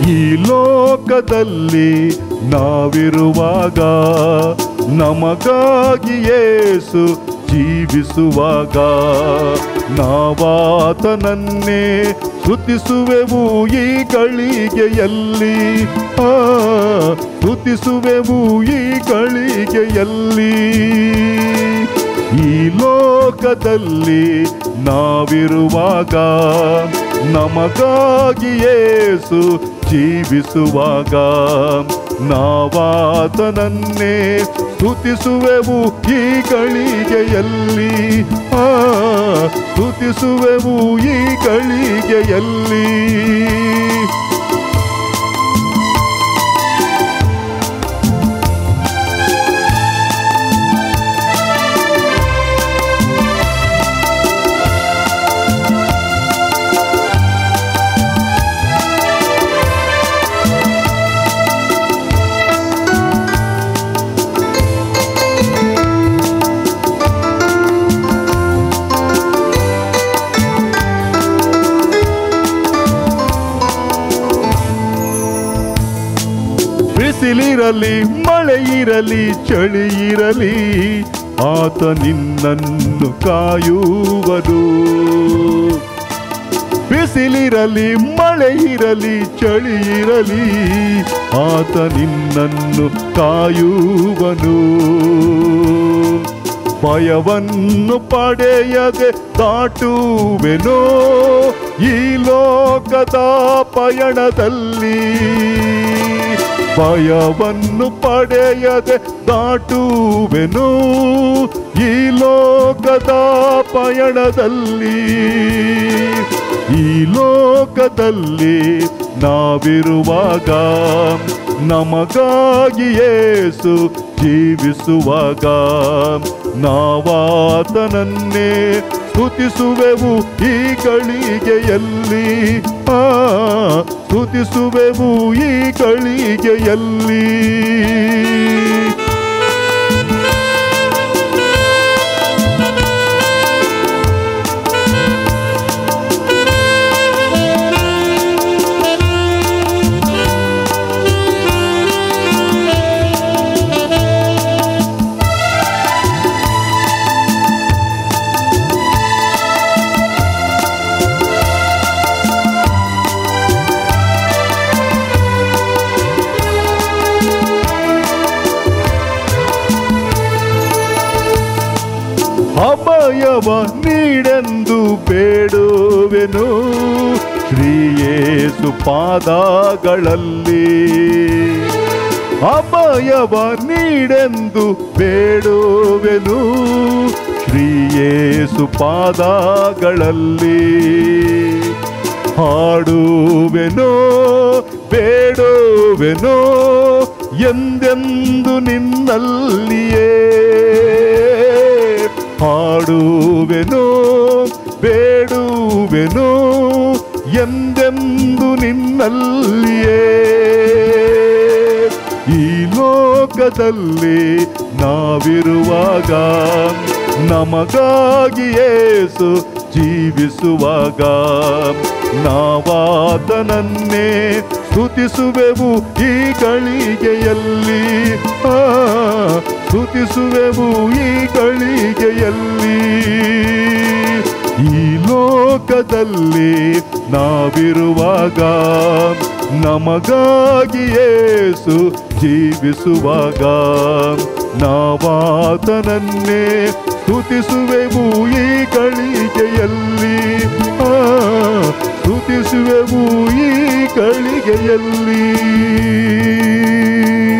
ಈ ಲೋಕದಲ್ಲಿ ನಾವಿರುವಾಗ ನಮಗಾಗಿ ಯೇಸು ಜೀವಿಸುವಾಗ ನಾವಾತನನ್ನೇ ಸ್ತುತಿಸುವೆವು ಈ ಗಳಿಗೆಯಲ್ಲಿ ಆ ಸ್ತುತಿಸುವೆವು ಈ ಗಳಿಗೆಯಲ್ಲಿ ಈ ಲೋಕದಲ್ಲಿ ನಾವಿರುವಾಗ ನಮಗಾಗಿ ಯೇಸು ಜೀವಿಸುವಾಗ ನಾವಾತನನ್ನೇ ಸ್ತುತಿಸುವೆವು ಈ ಗಳಿಗೆಯಲ್ಲಿ ಆ ಸ್ತುತಿಸುವೆವು ಈ ಗಳಿಗೆಯಲ್ಲಿ ಬಿಸಿಲಿರಲಿ ಮಳೆ ಇರಲಿ ಚಳಿ ಇರಲಿ ಆತ ನಿನ್ನನ್ನು ಕಾಯುವನು ಬಿಸಿಲಿರಲಿ ಮಳೆ ಇರಲಿ ಚಳಿ ಇರಲಿ ಆತ ನಿನ್ನನ್ನು ಕಾಯುವನು ಭಯವನ್ನು ಪಡೆಯದೆ ದಾಟುವೆನೋ ಈ ಲೋಕದ ಪಯಣದಲ್ಲಿ ಭಯವನ್ನು ಪಡೆಯದೆ ದಾಟುವೆನು ಈ ಲೋಕದ ಪಯಣದಲ್ಲಿ ಈ ಲೋಕದಲ್ಲಿ ನಾವಿರುವಾಗ ನಮಗಾಗಿ ಯೇಸು ಜೀವಿಸುವಾಗ ನಾವಾತನನ್ನೇ ಸ್ತುತಿಸುವೆವು ಈ ಗಳಿಗೆಯಲ್ಲಿ ಆ ಸ್ತುತಿಸುವೆವು ಈ ಗಳಿಗೆಯಲ್ಲಿ ಅಭಯವ ನೀಡೆಂದು ಬೇಡುವೆನು ಶ್ರೀಯೇಸು ಪಾದಗಳಲ್ಲಿ ಅಭಯವ ನೀಡೆಂದು ಬೇಡುವೆನು ಶ್ರೀಯೇಸು ಪಾದಗಳಲ್ಲಿ ಹಾಡುವೆನೋ ಬೇಡುವೆನೋ ಎಂದೆಂದು ನಿನ್ನಲ್ಲಿಯೇ ಹಾಡುವೆನೋ ಬೇಡುವೆನೋ ಎಂದೆಂದು ನಿನ್ನಲ್ಲಿಯೇ ಈ ಲೋಕದಲ್ಲಿ ನಾವಿರುವಾಗ ನಮಗಾಗಿ ಯೇಸು ಜೀವಿಸುವಾಗ ನಾವಾತನನ್ನೇ ಸ್ತುತಿಸುವೆವು ಈ ಗಳಿಗೆಯಲ್ಲಿ ಆ ಸ್ತುತಿಸುವೆವು ಈ ಗಳಿಗೆಯಲ್ಲಿ ಈ ಲೋಕದಲ್ಲಿ ನಾವಿರುವಾಗ ನಮಗಾಗಿ ಯೇಸು ಜೀವಿಸುವಾಗ ನಾವಾತನನ್ನೇ ಸ್ತುತಿಸುವೆವು ಈ ಗಳಿಗೆಯಲ್ಲಿ ಆ ಸ್ತುತಿಸುವೆವು ಈ ಗಳಿಗೆಯಲ್ಲಿ